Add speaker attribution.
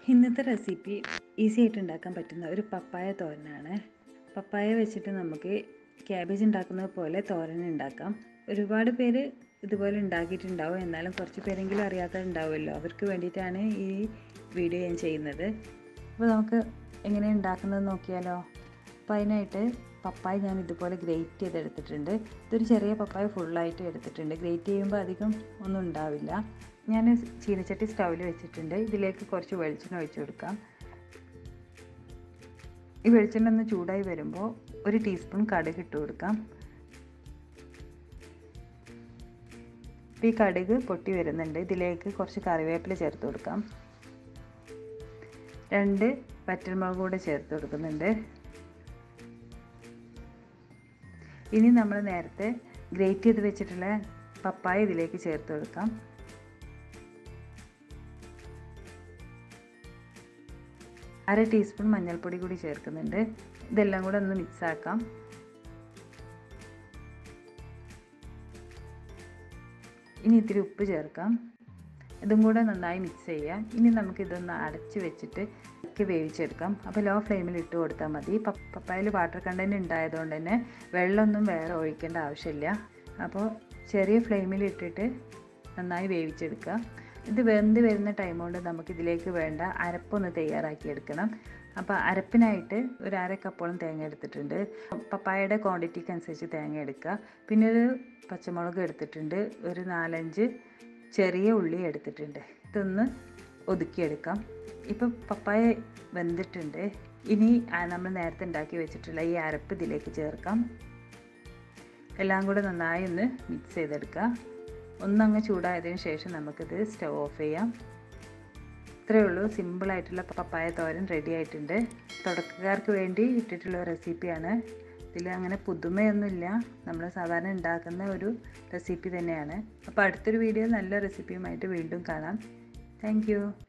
Speaker 1: ഇന്നത്തെ recipe easy ആയിട്ട് ഉണ്ടാക്കാൻ പറ്റുന്ന ഒരു പപ്പായ തോരനാണ് പപ്പായ വെച്ചിട്ട് നമുക്ക് ക്യാബേജ് ഉണ്ടാക്കുന്നത് പോലെ തോരൻ ഉണ്ടാക്കാം ഒരുപാട് പേര് ഇതുപോലെ ഉണ്ടാക്കിയിട്ടുണ്ടാവും എന്നാലും കുറച്ച് പേരെങ്കിലും അറിയാത്തതുണ്ടാവുമല്ലോ അവർക്ക് വേണ്ടിയിട്ടാണ് ഈ വീഡിയോ ഞാൻ ചെയ്യുന്നത് അപ്പോൾ നമുക്ക് എങ്ങനെ ഉണ്ടാക്കുന്നത് നോക്കിയാലോ അപ്പോൾ അതിനായിട്ട് പപ്പായ ഞാൻ ഇതുപോലെ ഗ്രേറ്റ് ചെയ്തെടുത്തിട്ടുണ്ട് ഇതൊരു ചെറിയ പപ്പായ ഫുള്ളായിട്ട് എടുത്തിട്ടുണ്ട് ഗ്രേറ്റ് ചെയ്യുമ്പോൾ അധികം ഒന്നും ഉണ്ടാവില്ല ഞാൻ ചീനച്ചട്ടി സ്റ്റൗവിൽ വെച്ചിട്ടുണ്ട് ഇതിലേക്ക് കുറച്ച് വെളിച്ചെണ്ണ ഒഴിച്ചു കൊടുക്കാം ഈ വെളിച്ചെണ്ണ ഒന്ന് ചൂടായി വരുമ്പോൾ ഒരു ടീസ്പൂൺ കടുക് ഇട്ട് കൊടുക്കാം ഈ കടുക് പൊട്ടി വരുന്നുണ്ട് ഇതിലേക്ക് കുറച്ച് കറിവേപ്പില ചേർത്ത് കൊടുക്കാം രണ്ട് വറ്റൽമുളക് കൂടെ ചേർത്ത് കൊടുക്കുന്നുണ്ട് ഇനി നമ്മൾ നേരത്തെ ഗ്രേറ്റ് ചെയ്ത് വെച്ചിട്ടുള്ള പപ്പായ ഇതിലേക്ക് ചേർത്ത് കൊടുക്കാം അര ടീസ്പൂൺ മഞ്ഞൾപ്പൊടി കൂടി ചേർക്കുന്നുണ്ട് ഇതെല്ലാം കൂടെ ഒന്ന് മിക്സ് ആക്കാം ഇനി ഇത്തിരി ഉപ്പ് ചേർക്കാം ഇതും കൂടെ നന്നായി മിക്സ് ചെയ്യാം ഇനി നമുക്ക് ഇതൊന്ന് അടച്ച് വെച്ചിട്ട് ഒക്കെ വേവിച്ചെടുക്കാം അപ്പോൾ ലോ ഫ്ലെയിമിൽ ഇട്ട് കൊടുത്താൽ മതി പപ്പായയിൽ വാട്ടർ കണ്ടൻറ്റ് ഉണ്ടായതുകൊണ്ട് തന്നെ വെള്ളമൊന്നും വേറെ ഒഴിക്കേണ്ട ആവശ്യമില്ല അപ്പോൾ ചെറിയ ഫ്ലെയിമിൽ ഇട്ടിട്ട് നന്നായി വേവിച്ചെടുക്കുക ഇത് വെന്ത് വരുന്ന ടൈം കൊണ്ട് നമുക്കിതിലേക്ക് വേണ്ട അരപ്പൊന്ന് തയ്യാറാക്കി എടുക്കണം അപ്പോൾ അരപ്പിനായിട്ട് ഒരു അര കപ്പോളം തേങ്ങ എടുത്തിട്ടുണ്ട് പപ്പായയുടെ ക്വാണ്ടിറ്റിക്ക് അനുസരിച്ച് തേങ്ങ എടുക്കുക പിന്നെ ഒരു പച്ചമുളക് എടുത്തിട്ടുണ്ട് ഒരു നാലഞ്ച് ചെറിയ ഉള്ളി എടുത്തിട്ടുണ്ട് ഇതൊന്ന് ഒതുക്കിയെടുക്കാം ഇപ്പം പപ്പായ വെന്തിട്ടുണ്ട് ഇനി നമ്മൾ നേരത്തെ ഉണ്ടാക്കി വെച്ചിട്ടുള്ള ഈ അരപ്പ് ഇതിലേക്ക് ചേർക്കാം എല്ലാം കൂടെ നന്നായി ഒന്ന് മിക്സ് ചെയ്തെടുക്കുക ഒന്നങ്ങ് ചൂടായതിന് ശേഷം നമുക്കിത് സ്റ്റവ് ഓഫ് ചെയ്യാം ഇത്രയേ ഉള്ളൂ സിമ്പിളായിട്ടുള്ള പപ്പായ തോരൻ റെഡി ആയിട്ടുണ്ട് തുടക്കക്കാർക്ക് വേണ്ടി ഇട്ടിട്ടുള്ള റെസിപ്പിയാണ് ഇതിൽ അങ്ങനെ പുതുമയൊന്നുമില്ല നമ്മൾ സാധാരണ ഉണ്ടാക്കുന്ന ഒരു റെസിപ്പി തന്നെയാണ് അപ്പോൾ അടുത്തൊരു വീഡിയോ നല്ല റെസിപ്പിയുമായിട്ട് വീണ്ടും കാണാം താങ്ക്